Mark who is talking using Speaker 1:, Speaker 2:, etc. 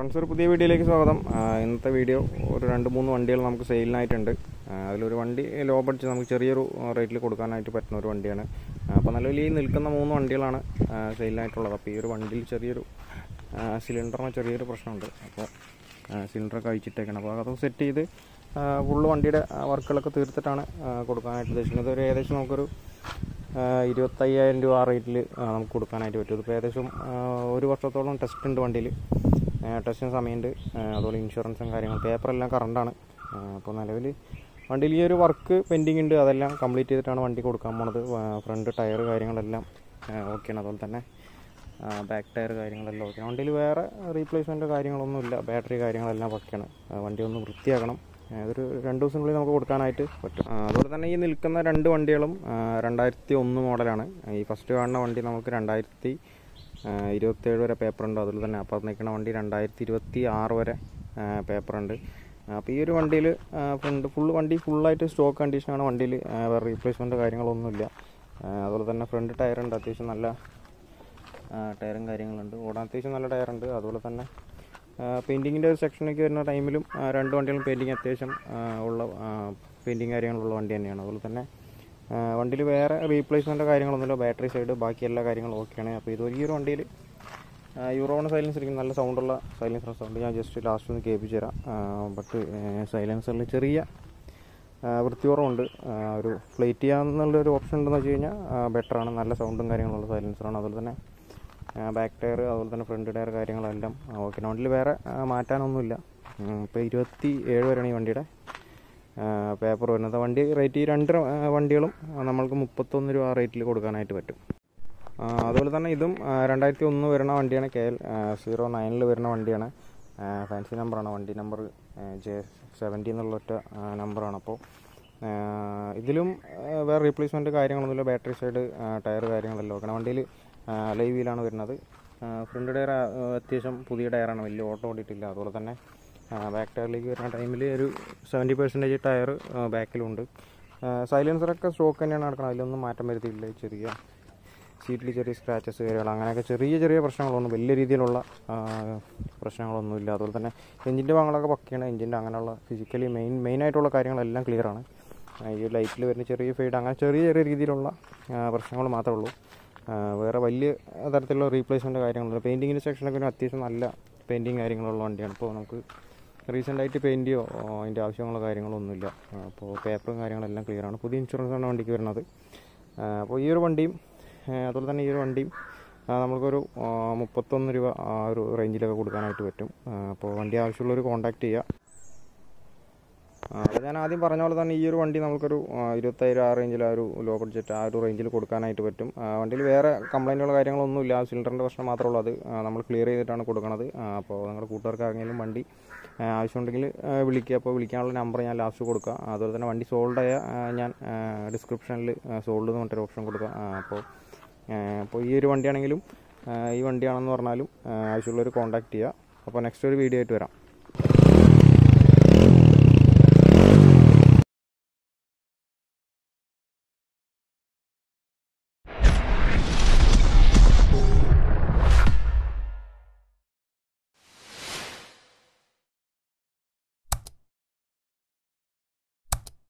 Speaker 1: friends ഒരു പുതിയ വീഡിയോയിലേക്ക് സ്വാഗതം ആ, ഇന്നത്തെ വീഡിയോ ഒരു രണ്ട് മൂന്ന് വണ്ടികൾ നമുക്ക് സെയിലിനായിട്ടുണ്ട് ആ, അതിലൊരു വണ്ടി ലോ ബഡ്ജറ്റ് നമുക്ക് ചെറിയൊരു റേറ്റിൽ കൊടുക്കാനായിട്ട് പറ്റുന്ന ഒരു വണ്ടിയാണ് അപ്പോൾ നിലവിൽ ഈ നിൽക്കുന്ന മൂന്ന് വണ്ടികളാണ് ആ, സെയിലിനായിട്ടുള്ളത് അപ്പോൾ ഈ ഒരു വണ്ടിയിൽ ചെറിയൊരു ആ, സിലിണ്ടറിന് ചെറിയൊരു പ്രശ്നമുണ്ട് അപ്പോൾ സിലിണ്ടറൊക്കെ അഴിച്ചിട്ടേക്കണം അപ്പോൾ അതൊക്കെ സെറ്റ് ചെയ്ത് ആ, ഫുള്ള് വണ്ടിയുടെ ആ, വർക്കുകളൊക്കെ തീർത്തിട്ടാണ് ആ, കൊടുക്കാനായിട്ട് ഉദ്ദേശിക്കുന്നത് ഒരു ഏകദേശം നമുക്കൊരു ആ, ഇരുപത്തയ്യായിരം രൂപ ആ റേറ്റിൽ നമുക്ക് കൊടുക്കാനായിട്ട് പറ്റും ഇതിപ്പോൾ ഏകദേശം ആ, ഒരു വർഷത്തോളം ടെസ്റ്റ് ഉണ്ട് വണ്ടിയിൽ ടെസ്റ്റിന് സമയമുണ്ട് ആ, അതുപോലെ ഇൻഷുറൻസും കാര്യങ്ങളും പേപ്പറെല്ലാം കറണ്ടാണ് അപ്പോൾ നിലവിൽ വണ്ടിയിൽ ഈ ഒരു വർക്ക് പെൻഡിങ് ഉണ്ട് അതെല്ലാം കംപ്ലീറ്റ് ചെയ്തിട്ടാണ് വണ്ടി കൊടുക്കാൻ പോണത് ഫ്രണ്ട് ടയർ കാര്യങ്ങളെല്ലാം ഓക്കെയാണ് അതുപോലെ തന്നെ ബാക്ക് ടയർ കാര്യങ്ങളെല്ലാം ഓക്കെയാണ് വണ്ടിയിൽ വേറെ റീപ്ലേസ്മെൻറ്റോ കാര്യങ്ങളൊന്നുമില്ല ബാറ്ററി കാര്യങ്ങളെല്ലാം ഓക്കെയാണ് ആ, വണ്ടി ഒന്ന് വൃത്തിയാക്കണം ആ, ഇതൊരു രണ്ട് ദിവസത്തിനുള്ളിൽ നമുക്ക് കൊടുക്കാനായിട്ട് പറ്റും ആ, അതുപോലെ തന്നെ ഈ നിൽക്കുന്ന രണ്ട് വണ്ടികളും ആ, രണ്ടായിരത്തി ഒന്ന് മോഡലാണ് ഈ ഫസ്റ്റ് കാണുന്ന വണ്ടി നമുക്ക് രണ്ടായിരത്തി ഇരുപത്തേഴ് വരെ പേപ്പറുണ്ട് അതുപോലെ തന്നെ അപ്പുറത്ത് നിൽക്കുന്ന വണ്ടി രണ്ടായിരത്തി ഇരുപത്തി ആറ് വരെ പേപ്പറുണ്ട് അപ്പോൾ ഈ ഒരു വണ്ടിയിൽ ഫ്രണ്ട് ഫുൾ വണ്ടി ഫുള്ളായിട്ട് സ്റ്റോക്ക് കണ്ടീഷനാണ് വണ്ടിയിൽ വേറെ റീപ്ലേസ്മെൻറ്റ് കാര്യങ്ങളൊന്നുമില്ല ആ, അതുപോലെ തന്നെ ഫ്രണ്ട് ടയറുണ്ട് അത്യാവശ്യം നല്ല ആ, ടയറും കാര്യങ്ങളുണ്ട് ഓടാൻ അത്യാവശ്യം നല്ല ടയറുണ്ട് അതുപോലെ തന്നെ പെയിൻറ്റിങ്ങിൻ്റെ ഒരു സെക്ഷനൊക്കെ വരുന്ന ടൈമിലും ആ, രണ്ട് വണ്ടികളും പെയിൻറ്റിങ് അത്യാവശ്യം ആ, ഉള്ള പെയിൻറ്റിങ് കാര്യങ്ങളുള്ള വണ്ടി തന്നെയാണ് അതുപോലെ തന്നെ വണ്ടിയിൽ വേറെ റീപ്ലേസ്മെൻറ്റോ കാര്യങ്ങളൊന്നുമില്ല ബാറ്ററി സൈഡ് ബാക്കി എല്ലാ കാര്യങ്ങളും ഓക്കെയാണ് അപ്പോൾ ഇത് ഈ ഒരു വണ്ടിയിൽ യൂറോണ് സൈലൻസ് ഇരിക്കും നല്ല സൗണ്ടുള്ള സൈലൻസർ സൗണ്ട് ഞാൻ ജസ്റ്റ് ലാസ്റ്റ് ഒന്ന് കേൾപ്പിച്ച് തരാം ബട്ട് സൈലൻസറിൽ ചെറിയ ആ, വൃത്തിയോറമുണ്ട് ആ, ഒരു ഫ്ലൈറ്റ് ചെയ്യാന്നുള്ളൊരു ഓപ്ഷൻ ഉണ്ടെന്ന് വെച്ച് കഴിഞ്ഞാൽ ബെറ്ററാണ് നല്ല സൗണ്ടും കാര്യങ്ങളുള്ള സൈലൻസറാണ് അതുപോലെ തന്നെ ബാക്ക് ടയർ അതുപോലെ തന്നെ ഫ്രണ്ട് ടയർ കാര്യങ്ങളെല്ലാം ഓക്കെ വണ്ടിയിൽ വേറെ ആ, മാറ്റാനൊന്നുമില്ല ഇപ്പോൾ ഇരുപത്തി ഏഴ് വരെയാണ് ഈ വണ്ടിയുടെ പേപ്പർ വരുന്നത് വണ്ടി റേറ്റ് ഈ രണ്ട് ആ, വണ്ടികളും ആ, നമ്മൾക്ക് മുപ്പത്തൊന്ന് രൂപ റേറ്റിൽ കൊടുക്കാനായിട്ട് പറ്റും ആ, അതുപോലെ തന്നെ ഇതും ആ, രണ്ടായിരത്തി ഒന്ന് വരുന്ന വണ്ടിയാണ് കെ എൽ സീറോ നയനിൽ വരുന്ന വണ്ടിയാണ് ആ, ഫാൻസി നമ്പറാണ് വണ്ടി നമ്പർ ജെ സെവൻറ്റി എന്നുള്ള ഒറ്റ ആ, നമ്പറാണ് അപ്പോൾ ആ, ഇതിലും ആ, വേറെ റീപ്ലേസ്മെൻറ്റ് കാര്യങ്ങളൊന്നുമില്ല ബാറ്ററി സൈഡ് ടയർ കാര്യങ്ങളെല്ലാം വെക്കണം വണ്ടിയിൽ ലൈവ് വീലാണ് വരുന്നത് ഫ്രണ്ട് ടയർ അത്യാവശ്യം പുതിയ ടയറാണ് വലിയ ഓട്ടോ ഓടിയിട്ടില്ല അതുപോലെ തന്നെ ബാക്ക് ടയറിലേക്ക് വരുന്ന ടൈമിൽ ഒരു സെവൻറ്റി പെർസെൻറ്റേജ് ടയർ ബാക്കിലുണ്ട് സൈലൻസറൊക്കെ സ്റ്റോക്ക് തന്നെയാണ് നടക്കുന്നത് അതിലൊന്നും മാറ്റം വരുത്തിയില്ല ചെറിയ സീറ്റിൽ ചെറിയ സ്ക്രാച്ചസ് കാര്യങ്ങൾ അങ്ങനെയൊക്കെ ചെറിയ ചെറിയ പ്രശ്നങ്ങളൊന്നും വലിയ രീതിയിലുള്ള ആ, പ്രശ്നങ്ങളൊന്നുമില്ല അതുപോലെ തന്നെ എഞ്ചിൻ്റെ ഭാഗങ്ങളൊക്കെ പക്കയാണ് എഞ്ചിൻ്റെ അങ്ങനെയുള്ള ഫിസിക്കലി മെയിൻ മെയിനായിട്ടുള്ള കാര്യങ്ങളെല്ലാം ക്ലിയറാണ് ഈ ലൈറ്റിൽ വരുന്ന ചെറിയ ഫെയ്ഡ് അങ്ങനെ ചെറിയ ചെറിയ രീതിയിലുള്ള പ്രശ്നങ്ങൾ മാത്രമേ ഉള്ളൂ ആ, വേറെ വലിയ തരത്തിലുള്ള റീപ്ലേസ്മെൻറ്റ് കാര്യങ്ങളൊന്നും പെയിൻറ്റിങ്ങിൻ്റെ സെക്ഷനൊക്കെ ഒരു അത്യാവശ്യം നല്ല പെയിൻറ്റിങ് കാര്യങ്ങളുള്ള വണ്ടിയാണ് ഇപ്പോൾ നമുക്ക് റീസെൻ്റായിട്ട് പെയിൻറ്റ് ചെയ്യോ അതിൻ്റെ ആവശ്യങ്ങളോ കാര്യങ്ങളോ ഒന്നുമില്ല ആ, അപ്പോൾ പേപ്പറും കാര്യങ്ങളെല്ലാം ക്ലിയറാണ് പുതിയ ഇൻഷുറൻസ് ആണ് വണ്ടിക്ക് വരുന്നത് ആ, അപ്പോൾ ഈ ഒരു വണ്ടിയും ആ, അതുപോലെ തന്നെ ഈ ഒരു വണ്ടിയും ആ, നമുക്കൊരു ആ, മുപ്പത്തൊന്ന് രൂപ ആ ഒരു റേഞ്ചിലൊക്കെ കൊടുക്കാനായിട്ട് പറ്റും ആ, അപ്പോൾ വണ്ടി ആവശ്യമുള്ളവർ കോൺടാക്റ്റ് ചെയ്യുക ആ, അപ്പോൾ ഞാൻ ആദ്യം പറഞ്ഞ പോലെ തന്നെ ഈ ഒരു വണ്ടി നമുക്കൊരു ആ, ഇരുപത്തായിരം ആ റേഞ്ചിൽ ആ ഒരു ലോ ബഡ്ജറ്റ് ആ ഒരു റേഞ്ചിൽ കൊടുക്കാനായിട്ട് പറ്റും ആ, വണ്ടിയിൽ വേറെ കംപ്ലൈൻറ്റുകളോ കാര്യങ്ങളൊന്നുമില്ല ആ സിലിണ്ടറിൻ്റെ പ്രശ്നം മാത്രമേ ഉള്ളൂ അത് ആ, നമ്മൾ ക്ലിയർ ചെയ്തിട്ടാണ് കൊടുക്കുന്നത് ആ, അപ്പോൾ നിങ്ങളുടെ കൂട്ടുകാർക്ക് ആരെങ്കിലും വണ്ടി ആ, ആവശ്യമുണ്ടെങ്കിൽ ആ, വിളിക്കുക അപ്പോൾ വിളിക്കാനുള്ള നമ്പർ ഞാൻ ലാസ്റ്റ് കൊടുക്കുക അതുപോലെ തന്നെ വണ്ടി സോൾഡ് ആയ ആ, ഞാൻ ഡിസ്ക്രിപ്ഷനിൽ സോൾഡ് എന്ന് പറഞ്ഞൊരു ഓപ്ഷൻ കൊടുക്കുക ആ, അപ്പോൾ ആ, അപ്പോൾ ഈ ഒരു വണ്ടിയാണെങ്കിലും ആ, ഈ വണ്ടിയാണെന്ന് പറഞ്ഞാലും ആ, ആവശ്യമുള്ളവർ കോൺടാക്റ്റ് ചെയ്യുക അപ്പോൾ നെക്സ്റ്റ് ഒരു വീഡിയോ ആയിട്ട് വരാം